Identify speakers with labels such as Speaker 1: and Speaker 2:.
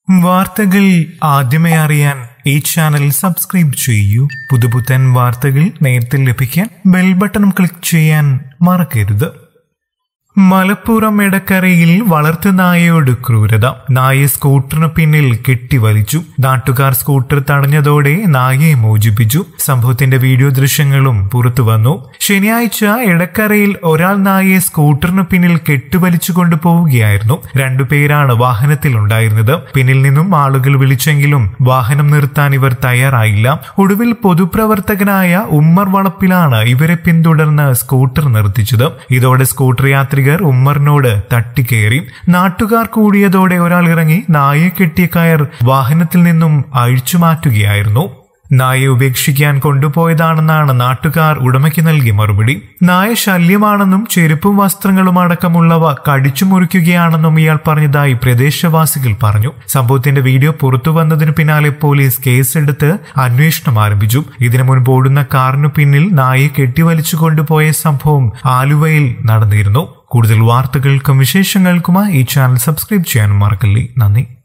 Speaker 1: വാർത്തകൾ ആദ്യമേ അറിയാൻ ഈ ചാനൽ സബ്സ്ക്രൈബ് ചെയ്യൂ പുതുപുത്തൻ വാർത്തകൾ നേരത്തെ ലഭിക്കാൻ ബെൽ ബട്ടൺ ക്ലിക്ക് ചെയ്യാൻ മറക്കരുത് മലപ്പുറം എടക്കരയിൽ വളർത്തുനായയോട് ക്രൂരത നായ സ്കൂട്ടറിന് പിന്നിൽ കെട്ടിവലിച്ചു നാട്ടുകാർ സ്കൂട്ടർ തടഞ്ഞതോടെ നായയെ മോചിപ്പിച്ചു സംഭവത്തിന്റെ വീഡിയോ ദൃശ്യങ്ങളും പുറത്തു വന്നു ശനിയാഴ്ച എടക്കരയിൽ ഒരാൾ നായയെ സ്കൂട്ടറിന് പിന്നിൽ കെട്ടുവലിച്ചു കൊണ്ടുപോവുകയായിരുന്നു രണ്ടുപേരാണ് വാഹനത്തിൽ ഉണ്ടായിരുന്നത് പിന്നിൽ നിന്നും ആളുകൾ വിളിച്ചെങ്കിലും വാഹനം നിർത്താൻ ഇവർ തയ്യാറായില്ല ഒടുവിൽ പൊതുപ്രവർത്തകനായ ഉമ്മർ വളപ്പിലാണ് ഇവരെ പിന്തുടർന്ന് സ്കൂട്ടർ നിർത്തിച്ചത് ഇതോടെ സ്കൂട്ടർ യാത്രികർ ഉമ്മറിനോട് തട്ടിക്കയറി നാട്ടുകാർ കൂടിയതോടെ ഒരാൾ ഇറങ്ങി നായയെ കെട്ടിയ കയർ വാഹനത്തിൽ നിന്നും അഴിച്ചു മാറ്റുകയായിരുന്നു നായയെ ഉപേക്ഷിക്കാൻ കൊണ്ടുപോയതാണെന്നാണ് നാട്ടുകാർ ഉടമയ്ക്ക് നൽകിയ മറുപടി നായ ശല്യമാണെന്നും ചെരുപ്പും വസ്ത്രങ്ങളും അടക്കമുള്ളവ കടിച്ചു മുറിക്കുകയാണെന്നും ഇയാൾ പറഞ്ഞതായി പ്രദേശവാസികൾ പറഞ്ഞു സംഭവത്തിന്റെ വീഡിയോ പുറത്തു വന്നതിന് പിന്നാലെ പോലീസ് കേസെടുത്ത് അന്വേഷണം ആരംഭിച്ചു ഇതിനു മുൻപ് ഓടുന്ന കാറിനു പിന്നിൽ നായയെ കെട്ടിവലിച്ചു കൊണ്ടുപോയ സംഭവം ആലുവയിൽ നടന്നിരുന്നു കൂടുതൽ വാർത്തകൾക്കും വിശേഷങ്ങൾക്കുമായി ഈ ചാനൽ സബ്സ്ക്രൈബ് ചെയ്യാനും മറക്കല്ലേ നന്ദി